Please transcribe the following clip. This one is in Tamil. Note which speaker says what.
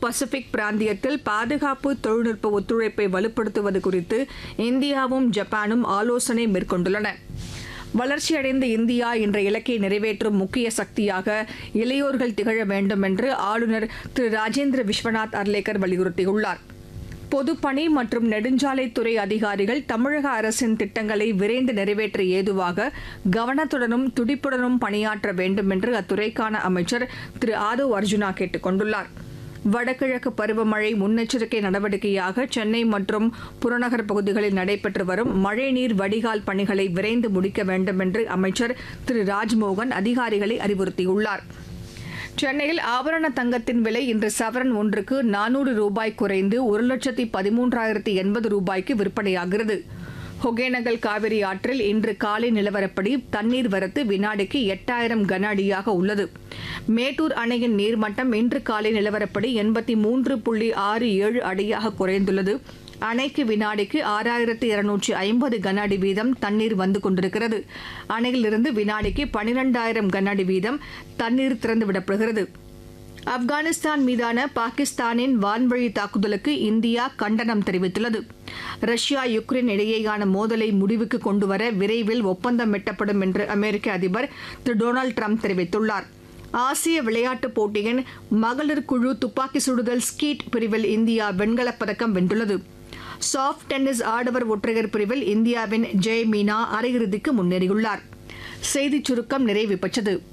Speaker 1: பசிபிக் பிராந்தியத்தில் பாதுகாப்பு தொழில்நுட்ப ஒத்துழைப்பை வலுப்படுத்துவது குறித்து இந்தியாவும் ஜப்பானும் ஆலோசனை மேற்கொண்டுள்ளன வளர்ச்சியடைந்த இந்தியா என்ற இலக்கை நிறைவேற்றும் முக்கிய சக்தியாக இளையோர்கள் திகழ வேண்டும் என்று ஆளுநர் திரு ராஜேந்திர விஸ்வநாத் அர்லேக்கர் வலியுறுத்தியுள்ளார் பொதுப்பணி மற்றும் நெடுஞ்சாலைத்துறை அதிகாரிகள் தமிழக அரசின் திட்டங்களை விரைந்து நிறைவேற்ற ஏதுவாக கவனத்துடனும் துடிப்புடனும் பணியாற்ற வேண்டும் என்று அத்துறைக்கான அமைச்சர் திரு ஆதவ் அர்ஜுனா கேட்டுக் கொண்டுள்ளார் வடகிழக்கு பருவமழை முன்னெச்சரிக்கை நடவடிக்கையாக சென்னை மற்றும் புறநகர் பகுதிகளில் நடைபெற்று வரும் மழைநீர் வடிகால் பணிகளை விரைந்து முடிக்க வேண்டும் என்று அமைச்சர் திரு ராஜ்மோகன் அதிகாரிகளை அறிவுறுத்தியுள்ளார் சென்னையில் ஆபரண தங்கத்தின் விலை இன்று சவரன் ஒன்றுக்கு நானூறு ரூபாய் குறைந்து ஒரு லட்சத்தி பதிமூன்றாயிரத்தி எண்பது ரூபாய்க்கு விற்பனையாகிறது ஒகேனக்கல் காவிரி ஆற்றில் இன்று காலை நிலவரப்படி தண்ணீர் வரத்து வினாடிக்கு எட்டாயிரம் கன அடியாக உள்ளது மேட்டூர் அணையின் நீர்மட்டம் இன்று காலை நிலவரப்படி எண்பத்தி மூன்று புள்ளி ஆறு ஏழு அடியாக குறைந்துள்ளது அணைக்கு வினாடிக்கு ஆறாயிரத்தி இருநூற்றி ஐம்பது கன அடி வீதம் தண்ணீர் வந்து கொண்டிருக்கிறது அணையிலிருந்து வினாடிக்கு பனிரெண்டாயிரம் கன அடி வீதம் தண்ணீர் திறந்துவிடப்படுகிறது ஆப்கானிஸ்தான் மீதான பாகிஸ்தானின் வான்வழி தாக்குதலுக்கு இந்தியா கண்டனம் தெரிவித்துள்ளது ரஷ்யா யுக்ரைன் இடையேயான மோதலை முடிவுக்கு கொண்டுவர விரைவில் ஒப்பந்தம் எட்டப்படும் என்று அமெரிக்க அதிபர் திரு டொனால்டு ட்ரம்ப் தெரிவித்துள்ளார் ஆசிய விளையாட்டுப் போட்டியின் மகளிர் குழு துப்பாக்கி சுடுதல் ஸ்கீட் பிரிவில் இந்தியா வெண்கலப் பதக்கம் வென்றுள்ளது சாஃப்ட் டென்னிஸ் ஆடவர் ஒற்றையர் பிரிவில் இந்தியாவின் ஜெய் மீனா அரையிறுதிக்கு முன்னேறியுள்ளார் செய்திச் சுருக்கம் நிறைவு பெற்றது